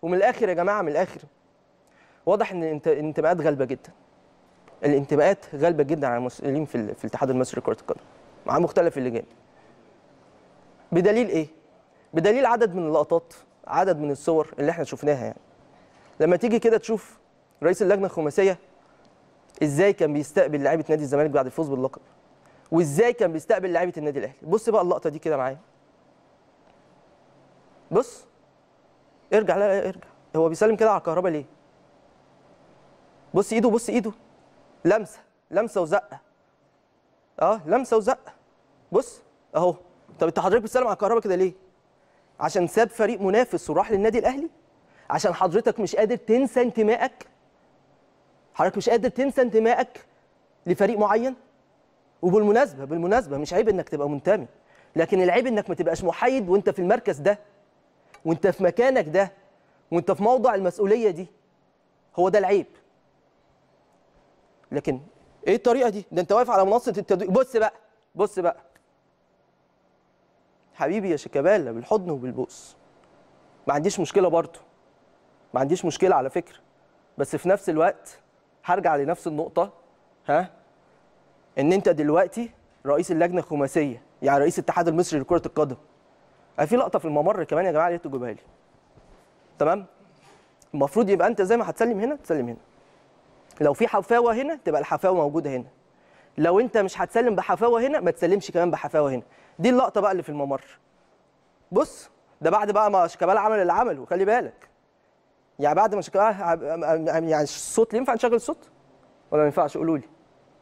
ومن الاخر يا جماعه من الاخر واضح ان الانت- الانتماءات غالبه جدا الانتماءات غالبه جدا على المسؤولين في, ال- في الاتحاد المصري لكره القدم مع مختلف اللجان بدليل ايه بدليل عدد من اللقطات عدد من الصور اللي احنا شفناها يعني لما تيجي كده تشوف رئيس اللجنه الخماسيه ازاي كان بيستقبل لعيبه نادي الزمالك بعد الفوز باللقب وازاي كان بيستقبل لعيبه النادي الاهلي بص بقى اللقطه دي كده معايا بص ارجع لا لا ارجع هو بيسلم كده على الكهرباء ليه بص ايده بص ايده لمسه لمسه وزقه اه لمسه وزقه بص اهو طب انت حضرتك بتسلم على الكهرباء كده ليه عشان ساب فريق منافس وراح للنادي الاهلي عشان حضرتك مش قادر تنسى انتمائك حضرتك مش قادر تنسى انتمائك لفريق معين وبالمناسبه بالمناسبه مش عيب انك تبقى منتمي لكن العيب انك ما تبقاش محايد وانت في المركز ده وانت في مكانك ده وانت في موضع المسؤوليه دي هو ده العيب لكن ايه الطريقه دي ده انت واقف على منصه التدوير بص بقى بص بقى حبيبي يا شيكابالا بالحضن وبالبوس ما عنديش مشكله برضه ما عنديش مشكله على فكره بس في نفس الوقت هرجع لنفس النقطه ها ان انت دلوقتي رئيس اللجنه الخماسيه يعني رئيس الاتحاد المصري لكره القدم أنا في لقطه في الممر كمان يا جماعه يا ريت تجيبها لي تمام المفروض يبقى انت زي ما هتسلم هنا تسلم هنا لو في حفاوه هنا تبقى الحفاوه موجوده هنا لو انت مش هتسلم بحفاوه هنا ما تسلمش كمان بحفاوه هنا دي اللقطه بقى اللي في الممر بص ده بعد بقى ما شيكابالا عمل اللي عمله خلي بالك يعني بعد ما شيكابالا يعني الصوت ينفع نشغل الصوت ولا ما ينفعش قولوا لي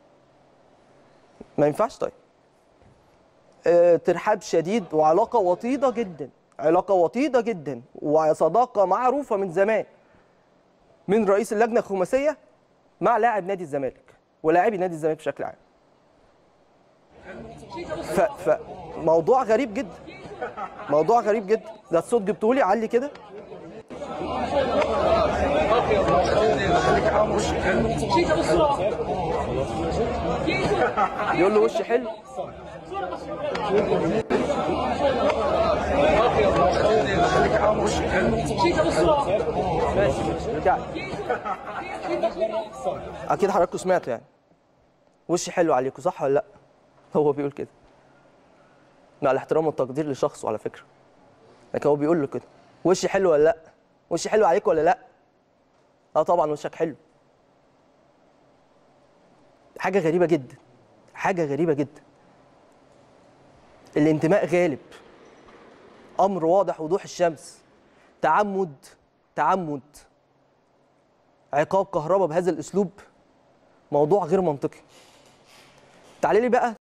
ما ينفعش طيب آه، ترحاب شديد وعلاقه وطيده جدا علاقه وطيده جدا وصداقه معروفه من زمان من رئيس اللجنه الخماسيه مع لاعب نادي الزمالك ولاعبي نادي الزمالك بشكل عام ف ف موضوع غريب جدا موضوع غريب جدا ده الصوت جبته لي علي كده بيقول له وش حلو ماشي ماشي رجع لي. اكيد حضراتكم سمعتوا يعني وش حلو عليكم صح ولا لا هو بيقول كده مع الاحترام والتقدير لشخصه على فكره لكن هو بيقول له كده وشي حلو ولا لا وشي حلو عليك ولا لا اه طبعا وشك حلو حاجه غريبه جدا حاجه غريبه جدا الانتماء غالب امر واضح وضوح الشمس تعمد تعمد عقاب كهرباء بهذا الاسلوب موضوع غير منطقي تعالي لي بقى